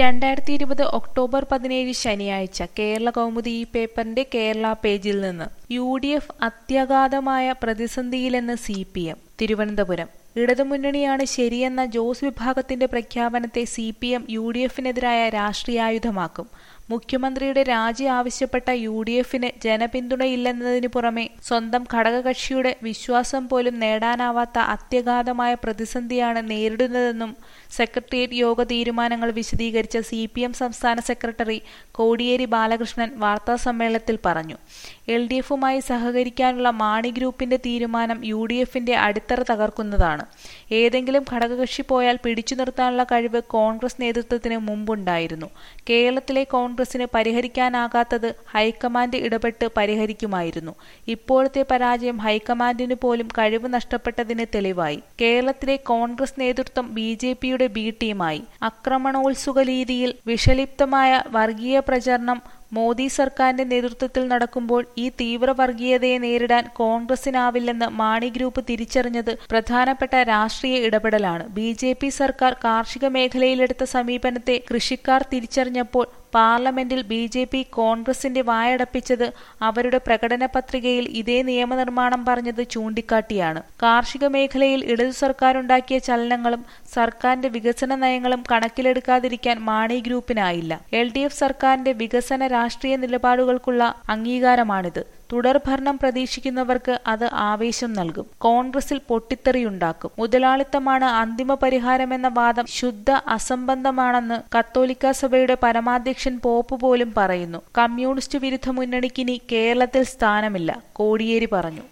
രണ്ടായിരത്തി ഇരുപത് ഒക്ടോബർ പതിനേഴ് ശനിയാഴ്ച കേരള കൗമുദി ഈ പേപ്പറിന്റെ കേരള പേജിൽ നിന്ന് യു ഡി എഫ് അത്യഗാധമായ പ്രതിസന്ധിയിലെന്ന് സി പി എം തിരുവനന്തപുരം ഇടതുമുന്നണിയാണ് ശരിയെന്ന ജോസ് വിഭാഗത്തിന്റെ പ്രഖ്യാപനത്തെ C P M U D എഫിനെതിരായ രാഷ്ട്രീയായുധമാക്കും മുഖ്യമന്ത്രിയുടെ രാജി ആവശ്യപ്പെട്ട യു ഡി എഫിന് ജനപിന്തുണയില്ലെന്നതിനു പുറമെ സ്വന്തം ഘടകകക്ഷിയുടെ വിശ്വാസം പോലും നേടാനാവാത്ത അത്യഗാധമായ പ്രതിസന്ധിയാണ് നേരിടുന്നതെന്നും സെക്രട്ടേറിയറ്റ് യോഗ തീരുമാനങ്ങൾ വിശദീകരിച്ച സി പി എം സംസ്ഥാന സെക്രട്ടറി കോടിയേരി ബാലകൃഷ്ണൻ വാർത്താസമ്മേളനത്തിൽ പറഞ്ഞു എൽ ഡി എഫുമായി സഹകരിക്കാനുള്ള മാണി ഗ്രൂപ്പിന്റെ തീരുമാനം യു ഡി എഫിന്റെ അടിത്തറ തകർക്കുന്നതാണ് ഏതെങ്കിലും ഘടകകക്ഷി പോയാൽ പിടിച്ചു നിർത്താനുള്ള കഴിവ് കോൺഗ്രസ് നേതൃത്വത്തിന് മുമ്പുണ്ടായിരുന്നു കേരളത്തിലെ കോൺഗ്രസിന് പരിഹരിക്കാനാകാത്തത് ഹൈക്കമാൻഡ് ഇടപെട്ട് പരിഹരിക്കുമായിരുന്നു ഇപ്പോഴത്തെ പരാജയം ഹൈക്കമാൻഡിന് പോലും കഴിവ് നഷ്ടപ്പെട്ടതിന് തെളിവായി കേരളത്തിലെ കോൺഗ്രസ് നേതൃത്വം ബി ജെ പിയുടെ ബി ടീമായി ആക്രമണോത്സുക രീതിയിൽ വിഷലിപ്തമായ വർഗീയ പ്രചരണം മോദി സർക്കാരിന്റെ നേതൃത്വത്തിൽ നടക്കുമ്പോൾ ഈ തീവ്ര വർഗീയതയെ നേരിടാൻ കോൺഗ്രസിനാവില്ലെന്ന് മാണി ഗ്രൂപ്പ് തിരിച്ചറിഞ്ഞത് പ്രധാനപ്പെട്ട രാഷ്ട്രീയ ഇടപെടലാണ് ബി ജെ പി സർക്കാർ കാർഷിക മേഖലയിലെടുത്ത സമീപനത്തെ കൃഷിക്കാർ തിരിച്ചറിഞ്ഞപ്പോൾ പാർലമെന്റിൽ ബി ജെ പി കോൺഗ്രസിന്റെ വായടപ്പിച്ചത് അവരുടെ പ്രകടന പത്രികയിൽ ഇതേ നിയമനിർമ്മാണം പറഞ്ഞത് ചൂണ്ടിക്കാട്ടിയാണ് കാർഷിക മേഖലയിൽ ഇടതു സർക്കാരുണ്ടാക്കിയ ചലനങ്ങളും സർക്കാരിന്റെ വികസന നയങ്ങളും കണക്കിലെടുക്കാതിരിക്കാൻ മാണി ഗ്രൂപ്പിനായില്ല എൽ ഡി എഫ് സർക്കാരിന്റെ വികസന രാഷ്ട്രീയ നിലപാടുകൾക്കുള്ള അംഗീകാരമാണിത് തുടർഭരണം പ്രതീക്ഷിക്കുന്നവർക്ക് അത് ആവേശം നൽകും കോൺഗ്രസിൽ പൊട്ടിത്തെറിയുണ്ടാക്കും മുതലാളിത്തമാണ് അന്തിമ പരിഹാരമെന്ന വാദം ശുദ്ധ അസംബന്ധമാണെന്ന് കത്തോലിക്ക സഭയുടെ പരമാധ്യക്ഷൻ പോപ്പ് പോലും പറയുന്നു കമ്മ്യൂണിസ്റ്റ് വിരുദ്ധ മുന്നണിക്കിനി കേരളത്തിൽ സ്ഥാനമില്ല കോടിയേരി പറഞ്ഞു